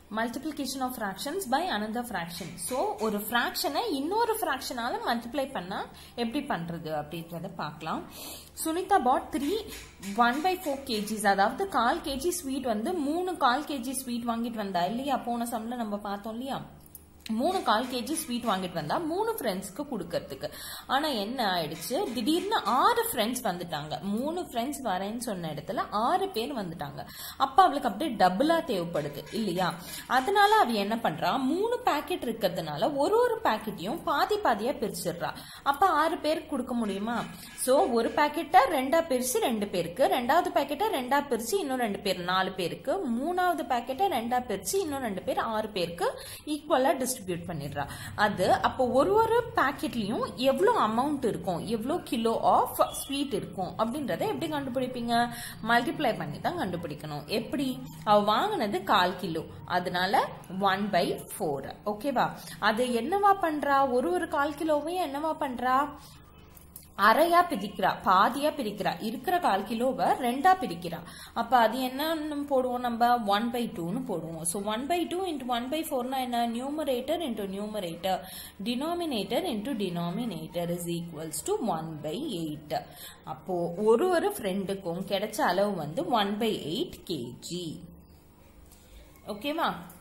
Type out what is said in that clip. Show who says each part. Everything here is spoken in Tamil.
Speaker 1: multiplication of fractions by another fraction so ஒரு ஃப்ராக்ஷனை இன்னொரு ஃப்ராக்ஷனால மல்டிப்ளை பண்ணா எப்படி பண்றது அப்படின்றத பார்க்கலாம் Sunita bought three one by four KGs அதாவது கால் கேஜி ஸ்வீட் வந்து மூணு கால் கேஜி ஸ்வீட் வாங்கிட்டு வந்தா இல்லையா போன சம்ல நம்ம பார்த்தோம் இல்லையா மூணு கால் கேஜி ஸ்வீட் வாங்கிட்டு வந்தா மூணு ஃப்ரெண்ட்ஸ்க்கு கொடுக்கறதுக்கு ஆனா என்ன ஆயிடுச்சு திடீர்னு ஆறு ஃப்ரெண்ட்ஸ் வந்துட்டாங்க மூணு ஃப்ரெண்ட்ஸ் வரேன்னு சொன்ன இடத்துல ஆறு பேர் வந்துட்டாங்க அப்ப அவளுக்கு அப்படியே டபுளா தேவைப்படுது இல்லையா அதனால அவ என்ன பண்றா மூணு பாக்கெட் இருக்கிறதுனால ஒரு ஒரு பாக்கெட்டையும் பாதி பாதியா பிரிச்சிடுறா அப்ப ஆறு பேருக்கு கொடுக்க முடியுமா சோ ஒரு பாக்கெட்டை ரெண்டா பிரிச்சு ரெண்டு பேருக்கு ரெண்டாவது பாக்கெட்டை ரெண்டா பிரிச்சு இன்னும் ரெண்டு பேர் நாலு பேருக்கு மூணாவது பாக்கெட்டை ரெண்டா பிரிச்சு இன்னும் ரெண்டு பேர் ஆறு பேருக்கு ஈக்குவலா டிஸ்ட்ரிபியூட் பண்ணிடுறா அது அப்போ ஒரு ஒரு பாக்கெட்லயும் எவ்வளவு அமௌண்ட் இருக்கும் எவ்வளவு கிலோ ஆஃப் ஸ்வீட் இருக்கும் அப்படின்றத எப்படி கண்டுபிடிப்பீங்க மல்டிப்ளை பண்ணி தான் கண்டுபிடிக்கணும் எப்படி அவ வாங்கினது கால் கிலோ அதனால ஒன் பை ஃபோர் ஓகேவா அது என்னவா பண்றா ஒரு ஒரு கால் கிலோவையும் என்னவா பண்றா அரையா பிரிக்கிறா பாதியா பிரிக்கிறா இருக்கிற கால் கிலோவை ரெண்டா பிரிக்கிறா அப்ப அது என்னன்னு போடுவோம் நம்ம ஒன் பை டூன்னு போடுவோம் so one by two into one by ஃபோர்னா என்ன numerator into numerator denominator into denominator is equals to one by eight அப்போ ஒரு ஒரு ஃப்ரெண்டுக்கும் கிடைச்ச அளவு வந்து ஒன் பை எயிட் கேஜி ஓகேவா